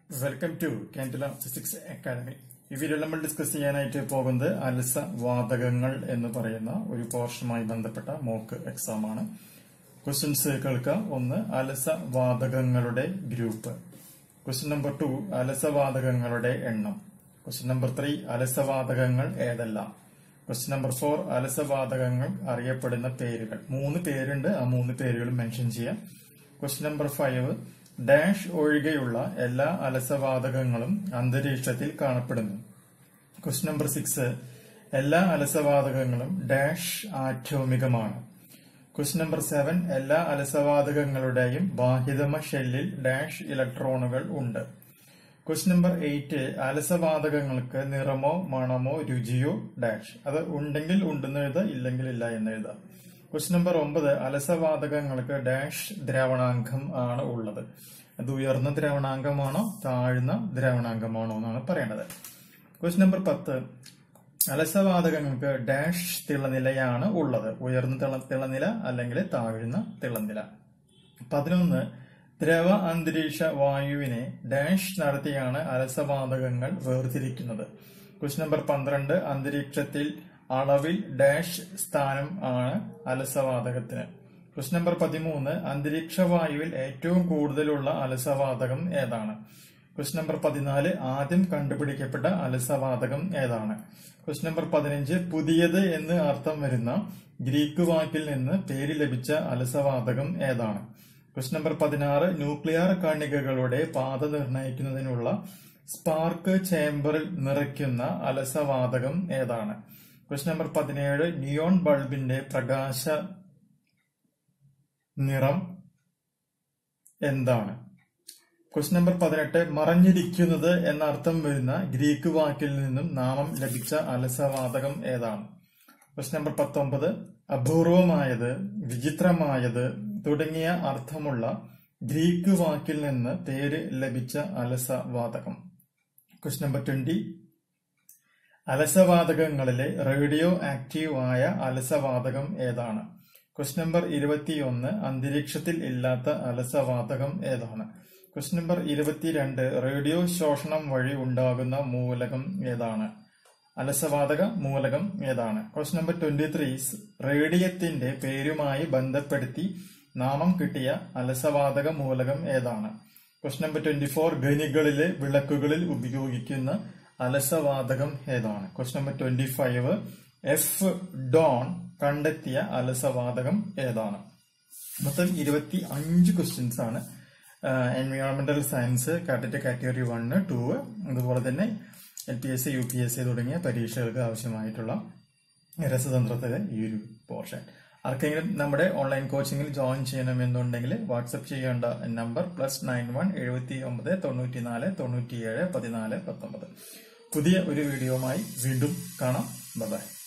welcome to കാൻഡില physics academy ഈ വീഡിയോയിൽ നമ്മൾ ഡിസ്കസ് ചെയ്യാനായിട്ട് പോകുന്നത് അലസ വാതകങ്ങൾ എന്ന് പറയുന്ന ഒരു പോർഷനുമായി ബന്ധപ്പെട്ട മോക്ക് എക്സാം ആണ് ക്വസ്റ്റ്യൻസ് കേൾക്കുക ഒന്ന് അലസ വാതകങ്ങളുടെ ഗ്രൂപ്പ് ക്വസ്റ്റ്യൻ നമ്പർ ടു അലസവാതകങ്ങളുടെ എണ്ണം ക്വസ്റ്റ്യൻ നമ്പർ ത്രീ അലസവാതകങ്ങൾ ഏതെല്ലാം ക്വസ്റ്റ്യൻ നമ്പർ ഫോർ അലസവാതകങ്ങൾ അറിയപ്പെടുന്ന പേരുകൾ മൂന്ന് പേരുണ്ട് ആ മൂന്ന് പേരുകളും മെൻഷൻ ചെയ്യാം ക്വസ്റ്റ്യൻ നമ്പർ ഫൈവ് ഡാഷ് ഒഴികെയുള്ള എല്ലാ അലസവാതകങ്ങളും അന്തരീക്ഷത്തിൽ കാണപ്പെടുന്നു ക്വസ്റ്റ്യൻ നമ്പർ സിക്സ് എല്ലാ അലസവാതകങ്ങളും ഡാഷ് ആറ്റോമികമാണ് ക്വസ്റ്റ്യൻ നമ്പർ സെവൻ എല്ലാ അലസവാതകങ്ങളുടെയും ബാഹ്യതമ ഷെല്ലിൽ ഡാഷ് ഇലക്ട്രോണുകൾ ഉണ്ട് ക്വസ്റ്റ്യൻ നമ്പർ എയ്റ്റ് അലസവാതകങ്ങൾക്ക് നിറമോ മണമോ രുചിയോ ഡാഷ് അത് ഉണ്ടെങ്കിൽ ഉണ്ടെന്ന് എഴുതാം ഇല്ലെങ്കിൽ ഇല്ല എന്ന് എഴുതാം ക്വസ്റ്റ്യൻ നമ്പർ ഒമ്പത് അലസവാതകങ്ങൾക്ക് ഡാഷ് ദ്രാവണാങ്കം ആണ് ഉള്ളത് അത് ഉയർന്ന ദ്രാവണാങ്കമാണോ താഴ്ന്ന ദ്രാവണാങ്കമാണോ എന്നാണ് പറയേണ്ടത് ക്വസ്റ്റ്യൻ നമ്പർ പത്ത് അലസവാതകങ്ങൾക്ക് ഡാഷ് തിളനിലയാണ് ഉള്ളത് ഉയർന്ന തിള തിളനില അല്ലെങ്കിൽ താഴ്ന്ന തിളനില പതിനൊന്ന് ദ്രവ അന്തരീക്ഷ വായുവിനെ ഡാഷ് നടത്തിയാണ് അലസവാതകങ്ങൾ വേർതിരിക്കുന്നത് ക്വസ്റ്റ്യൻ നമ്പർ പന്ത്രണ്ട് അന്തരീക്ഷത്തിൽ അളവിൽ ഡാഷ് സ്ഥാനം ആണ് അലസവാതകത്തിന് ക്വസ്റ്റ്യൻ നമ്പർ പതിമൂന്ന് അന്തരീക്ഷ വായുവിൽ ഏറ്റവും കൂടുതലുള്ള അലസവാതകം ഏതാണ് ക്വസ്റ്റ്യൻ നമ്പർ പതിനാല് ആദ്യം കണ്ടുപിടിക്കപ്പെട്ട അലസവാതകം ഏതാണ് ക്വസ്റ്റ്യൻ നമ്പർ പതിനഞ്ച് പുതിയത് എന്ന് അർത്ഥം വരുന്ന ഗ്രീക്ക് വാക്കിൽ നിന്ന് പേര് ലഭിച്ച അലസവാതകം ഏതാണ് ക്വസ്റ്റ്യൻ നമ്പർ പതിനാറ് ന്യൂക്ലിയർ കണികകളുടെ പാത നിർണ്ണയിക്കുന്നതിനുള്ള സ്പാർക്ക് ചേംബറിൽ നിറയ്ക്കുന്ന അലസവാതകം ഏതാണ് ക്വസ്റ്റ്യൻ നമ്പർ പതിനേഴ് നിയോൺ ബൾബിന്റെ പ്രകാശ നിറം എന്താണ് ക്വസ്റ്റ്യൻ നമ്പർ പതിനെട്ട് മറഞ്ഞിരിക്കുന്നത് എന്ന അർത്ഥം വരുന്ന ഗ്രീക്ക് വാക്കിൽ നിന്നും നാമം ലഭിച്ച അലസവാതകം ഏതാണ് ക്വസ്റ്റ്യൻ നമ്പർ പത്തൊമ്പത് അപൂർവമായത് വിചിത്രമായത് തുടങ്ങിയ അർത്ഥമുള്ള ഗ്രീക്ക് വാക്കിൽ നിന്ന് പേര് ലഭിച്ച അലസവാതകം ക്വസ്റ്റ്യൻ നമ്പർ ട്വന്റി അലസവാതകങ്ങളിലെ റേഡിയോ ആക്റ്റീവ് ആയ അലസവാതകം ഏതാണ് ക്വസ്റ്റ്യൻ നമ്പർ ഇരുപത്തിയൊന്ന് അന്തരീക്ഷത്തിൽ ഇല്ലാത്ത അലസവാതകം ഏതാണ് ക്വസ്റ്റ്യൻ നമ്പർ ഇരുപത്തിരണ്ട് റേഡിയോ ശോഷണം വഴി ഉണ്ടാകുന്ന മൂലകം ഏതാണ് അലസവാതക മൂലകം ഏതാണ് ക്വസ്റ്റ്യൻ നമ്പർ ട്വന്റി ത്രീ റേഡിയത്തിന്റെ പേരുമായി ബന്ധപ്പെടുത്തി നാമം കിട്ടിയ അലസവാതക മൂലകം ഏതാണ് ക്വസ്റ്റ്യൻ നമ്പർ ട്വന്റി ഫോർ ഖനികളിലെ വിളക്കുകളിൽ ഉപയോഗിക്കുന്ന അലസവാതകം ഏതാണ് question number twenty five F Dorn കണ്ടെത്തിയ അലസവാതകം ഏതാണ് മൊത്തം ഇരുപത്തി അഞ്ച് ക്വസ്റ്റ്യൻസ് ആണ് എൻവയോൺമെന്റൽ സയൻസ് കാറ്ററ്റ് കാറ്റഗറി വണ്ണ് ടു അതുപോലെ തന്നെ L P S C U P S C തുടങ്ങിയ പരീക്ഷകൾക്ക് ആവശ്യമായിട്ടുള്ള രസതന്ത്രത്തിലെ ഈ ഒരു പോർഷൻ ആർക്കെങ്കിലും നമ്മുടെ ഓൺലൈൻ കോച്ചിങ്ങിൽ ജോയിൻ ചെയ്യണമെന്നുണ്ടെങ്കിൽ വാട്സപ്പ് ചെയ്യേണ്ട നമ്പർ പ്ലസ് നയൻ വൺ എഴുപത്തി ഒമ്പത് തൊണ്ണൂറ്റി നാല് തൊണ്ണൂറ്റിയേഴ് പതിനാല് പത്തൊമ്പത് പുതിയ ഒരു വീഡിയോയുമായി വീണ്ടും കാണാം ബൈ